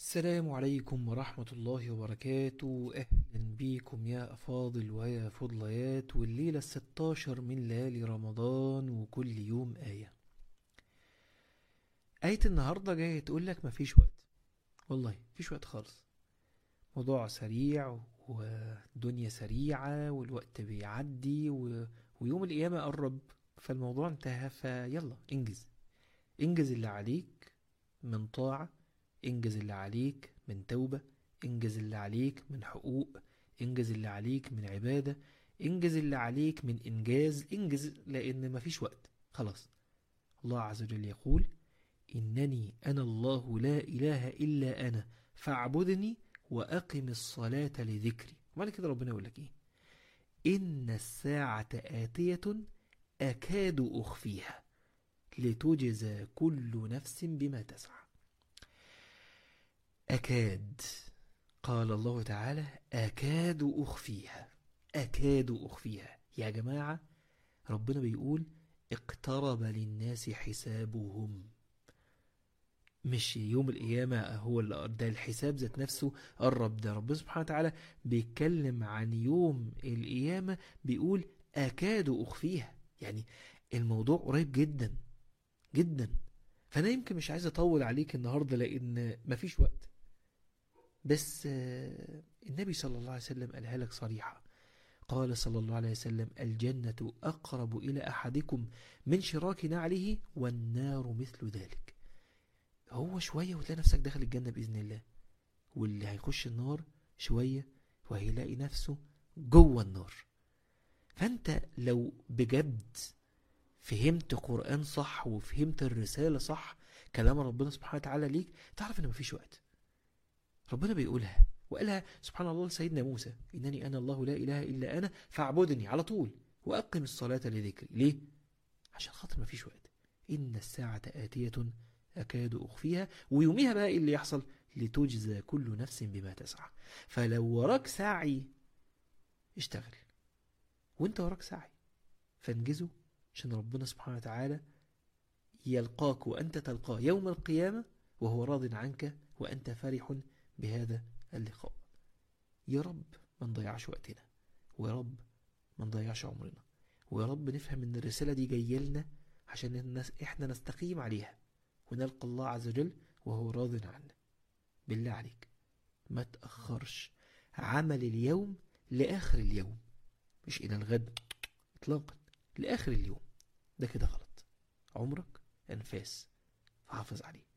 السلام عليكم ورحمة الله وبركاته أهلا بيكم يا أفاضل ويا فضليات والليلة الستاشر من ليالي رمضان وكل يوم آية آية النهاردة جاية تقولك مفيش وقت والله مفيش وقت خالص موضوع سريع والدنيا سريعة والوقت بيعدي و... ويوم القيامة قرب فالموضوع انتهى فيلا انجز انجز اللي عليك من طاعة انجز اللي عليك من توبة انجز اللي عليك من حقوق انجز اللي عليك من عبادة انجز اللي عليك من انجاز انجز لان مفيش وقت خلاص الله عز وجل يقول انني انا الله لا اله الا انا فاعبدني واقم الصلاة لذكري وبعد كده ربنا يقول لك ايه ان الساعة آتية اكاد اخفيها لتجزى كل نفس بما تسعى أكاد قال الله تعالى أكاد أخفيها أكاد أخفيها يا جماعة ربنا بيقول اقترب للناس حسابهم مش يوم القيامة هو اللي ده الحساب ذات نفسه قرب ده ربنا سبحانه وتعالى بيتكلم عن يوم القيامة بيقول أكاد أخفيها يعني الموضوع قريب جدا جدا فأنا يمكن مش عايز أطول عليك النهاردة لأن مفيش وقت بس النبي صلى الله عليه وسلم قالها لك صريحة قال صلى الله عليه وسلم الجنة أقرب إلى أحدكم من شراك نعله والنار مثل ذلك هو شوية وتلاقي نفسك داخل الجنة بإذن الله واللي هيخش النار شوية وهيلاقي نفسه جوه النار فأنت لو بجد فهمت قرآن صح وفهمت الرسالة صح كلام ربنا سبحانه وتعالى ليك تعرف ان مفيش وقت ربنا بيقولها وقالها سبحان الله لسيدنا موسى إنني أنا الله لا إله إلا أنا فاعبدني على طول وأقم الصلاة لذكري ليه؟ عشان خاطر مفيش وقت إن الساعة آتية أكاد أخفيها ويوميها بقى اللي يحصل لتجزى كل نفس بما تسعى فلو وراك سعي اشتغل وانت وراك سعي فانجزه عشان ربنا سبحانه وتعالى يلقاك وأنت تلقاه يوم القيامة وهو راض عنك وأنت فرح بهذا اللقاء يا رب ما نضيعش وقتنا ويا رب ما نضيعش عمرنا ويا رب نفهم ان الرسالة دي جاية لنا عشان الناس احنا نستقيم عليها ونلقى الله عز وجل وهو راض عنا بالله عليك ما تأخرش عمل اليوم لآخر اليوم مش إلى الغد إطلاقا لآخر اليوم ده كده غلط عمرك أنفاس فحافظ عليه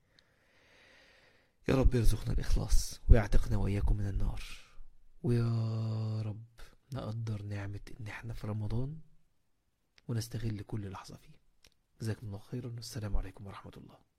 يا رب يرزقنا الإخلاص ويعتقنا وإياكم من النار ويا رب نقدر نعمة إن احنا في رمضان ونستغل كل لحظة فيه جزاكم الله خيرا والسلام عليكم ورحمة الله